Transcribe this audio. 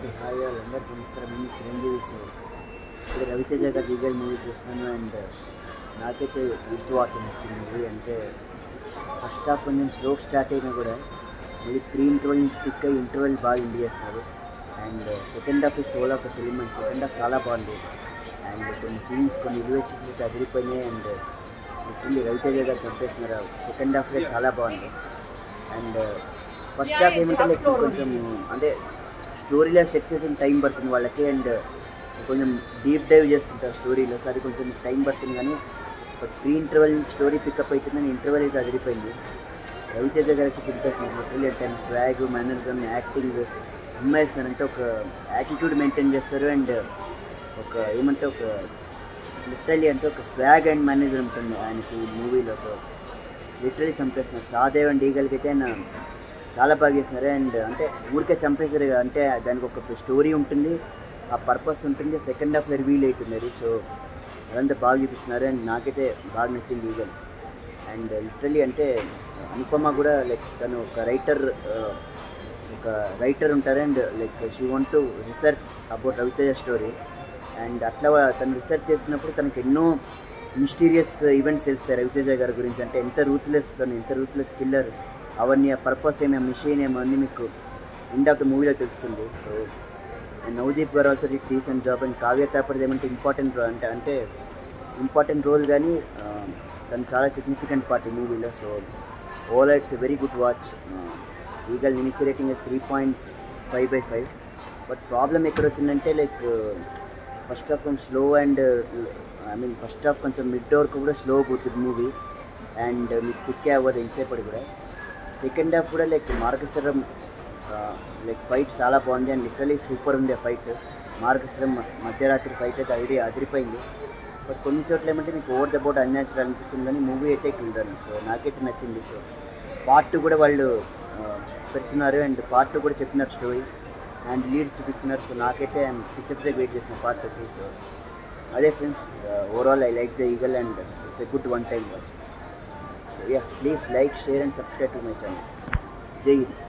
hi అందరికీ నమస్కారం నేను చిరంజీవి సార్ ఇప్పుడు రవితేజ గారి లీగల్ మూవీ చూస్తున్నాను అండ్ నాకైతే గుర్తు వాచ్ నచ్చింది మూవీ అంటే ఫస్ట్ హాఫ్ కొంచెం స్లో స్టార్ట్ అయినా కూడా మళ్ళీ ప్రీ ఇంటర్వెల్ నుంచి పిక్ అయ్యి ఇంటర్వెల్ బాగా ఎండ్ చేస్తున్నారు and second half soul of film and second half చాలా బాగుంది అండ్ కొన్ని సీన్స్ కొన్ని ఎలివేషన్స్ అయితే అదిరిపోయినాయి అండ్ లిటరల్లీ రవితేజ గారు చంపేస్తున్నారు సెకండ్ హాఫ్లో చాలా బాగుంది అండ్ ఫస్ట్ హాఫ్ ఏమంటే లైక్ కొంచెం అంటే స్టోరీలో సెట్ చేసిన టైం పడుతుంది వాళ్ళకి అండ్ కొంచెం డీప్ డైవ్ చేస్తుంటారు స్టోరీలో సో అది కొంచెం టైం పడుతుంది కానీ ప్రీ ఇంటర్వెల్ స్టోరీ పికప్ అవుతుందని ఇంటర్వెల్ అయితే అదిరిపోయింది రవితేజ గారికి చింపేస్తున్నారు లిటరలీ అంటే స్వాగ్ మేనరిజం యాక్టింగ్ అమ్మాయిస్తారంటే ఒక యాటిట్యూడ్ మెయింటైన్ చేస్తారు అండ్ ఒక ఏమంటే ఒక లిటరలీ అంటే ఒక స్వాగ్ అండ్ మేనేజర్ ఉంటుంది ఆయనకి మూవీలో సో లిటరలీ చంపేస్తున్నారు సాదేవ్ అండ్ ఈగల్కి అయితే ఆయన చాలా బాగా చేస్తున్నారు అండ్ అంటే ఊరికే చంపేశారు కదా అంటే దానికి ఒక స్టోరీ ఉంటుంది ఆ పర్పస్ ఉంటుంది సెకండ్ హాఫ్లో రివీల్ అవుతుంది అది సో అదంతా బాగా చూపిస్తున్నారు అండ్ నాకైతే బాగా నచ్చింది ఈగల్ అండ్ లిటరలీ అంటే అనుపమ కూడా లైక్ తను ఒక రైటర్ ఒక రైటర్ ఉంటారు and like she want to research about Raviteja story and అట్లా తను రీసెర్చ్ చేసినప్పుడు తనకి ఎన్నో మిస్టీరియస్ ఈవెంట్స్ తెలుస్తాయి రవితేజ గారి గురించి అంటే ఎంత రూత్లెస్ తను ఎంత రూత్లెస్ కిల్లర్ అవన్నీ ఆ పర్పస్ ఏమో మిషన్ ఏమో అన్నీ మీకు ఎండ్ ఆఫ్ ద మూవీలో తెలుస్తుంది సో అండ్ నవదీప్ గారు also did decent job and Kavya తాపర్ది ఏమంటే ఇంపార్టెంట్ రోల్ అంటే అంటే ఇంపార్టెంట్ రోల్ కానీ ఆ, తను చాలా సిగ్నిఫికెంట్ పార్ట్ ఈ మూవీలో so all it's a very good watch Eagle నిమిచ్ rating three point five by five but problem ఎక్కడ వచ్చిందంటే లైక్ ఫస్ట్ హాఫ్ కొంచెం slow and I mean first half కొంచెం మిడ్ వరకు కూడా స్లో పోతుంది మూవీ అండ్ మీకు పిక్కే అవ్వదు ఎంతసేపటి కూడా సెకండ్ హాఫ్ కూడా లైక్ మార్గశరం లైక్ ఫైట్ చాలా బాగుంది అండ్ లిటరలీ సూపర్ ఉంది ఆ ఫైట్ మార్గశరం మధ్యరాత్రి ఫైట్ అయితే ఐడియా అదిరిపోయింది బట్ కొన్ని చోట్ల ఏమంటే మీకు ఓవర్ ద బోర్డ్ అన్యాచురల్ అనిపిస్తుంది కానీ మూవీ అయితే కుదరదు సో నాకైతే నచ్చింది సో పార్ట్ టూ కూడా వాళ్ళు ఆ, పెడుతున్నారు అండ్ పార్ట్ టూ కూడా చెప్పినారు స్టోరీ అండ్ లీడ్స్ చూపించినారు సో నాకైతే పిక్చర్తో వెయిట్ చేసిన పార్ట్ టూ సో అదే friends overall I like the Eagle and it's a good one time watch so yeah please like share and subscribe to my channel Jai Hind